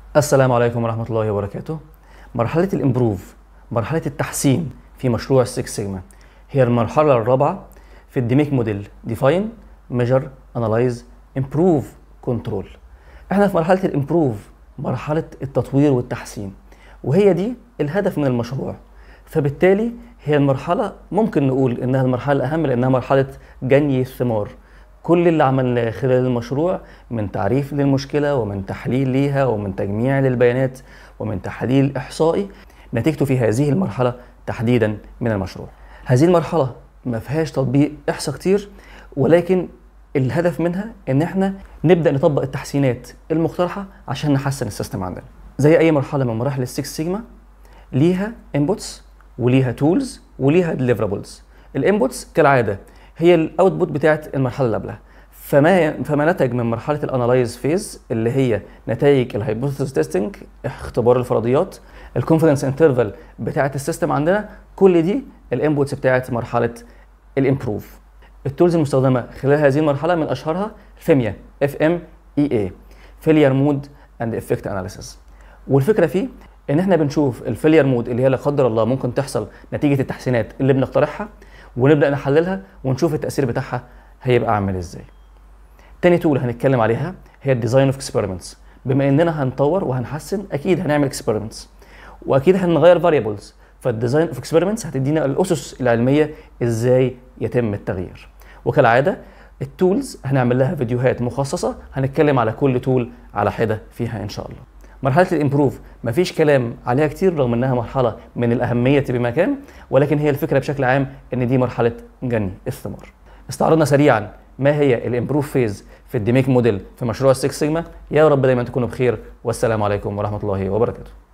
السلام عليكم ورحمة الله وبركاته مرحلة الامبروف مرحلة التحسين في مشروع السكس سيجما هي المرحلة الرابعة في الديميك موديل ديفاين ميجر انالايز امبروف كنترول احنا في مرحلة الامبروف مرحلة التطوير والتحسين وهي دي الهدف من المشروع فبالتالي هي المرحلة ممكن نقول انها المرحلة الاهم لانها مرحلة جني الثمار كل اللي عملناه خلال المشروع من تعريف للمشكلة ومن تحليل ليها ومن تجميع للبيانات ومن تحليل إحصائي نتيجته في هذه المرحلة تحديدا من المشروع هذه المرحلة ما فيهاش تطبيق إحصاء كتير ولكن الهدف منها ان احنا نبدا نطبق التحسينات المقترحه عشان نحسن السيستم عندنا زي اي مرحله من مراحل السكس سيجما ليها انبوتس وليها تولز وليها ديليفرابلز الانبوتس كالعاده هي الاوتبوت بتاعت المرحله اللي قبلها فما فما نتج من مرحله الانالايز فيز اللي هي نتائج الهايبوثيسيس تيستنج اختبار الفرضيات الكونفدنس انترفال بتاعت السيستم عندنا كل دي الانبوتس بتاعت مرحله الامبروف التولز المستخدمه خلال هذه المرحله من اشهرها فيميا اف ام اي اي فيلير مود اند افكت اناليسيس والفكره فيه ان احنا بنشوف الفيلير مود اللي هي لا قدر الله ممكن تحصل نتيجه التحسينات اللي بنقترحها ونبدا نحللها ونشوف التاثير بتاعها هيبقى عامل ازاي تاني تول هنتكلم عليها هي الديزاين اوف اكسبيرمنتس بما اننا هنطور وهنحسن اكيد هنعمل اكسبيرمنتس واكيد هنغير فاريبلز فالديزاين اوف اكسبيرمنتس هتدينا الاسس العلميه ازاي يتم التغيير وكالعاده التولز هنعمل لها فيديوهات مخصصه هنتكلم على كل تول على حده فيها ان شاء الله مرحله الامبروف مفيش كلام عليها كتير رغم انها مرحله من الاهميه بمكان ولكن هي الفكره بشكل عام ان دي مرحله جني الثمار استعرضنا سريعا ما هي الامبروف فيز في الديميك موديل في مشروع السكس سيجما يا رب دايما تكونوا بخير والسلام عليكم ورحمه الله وبركاته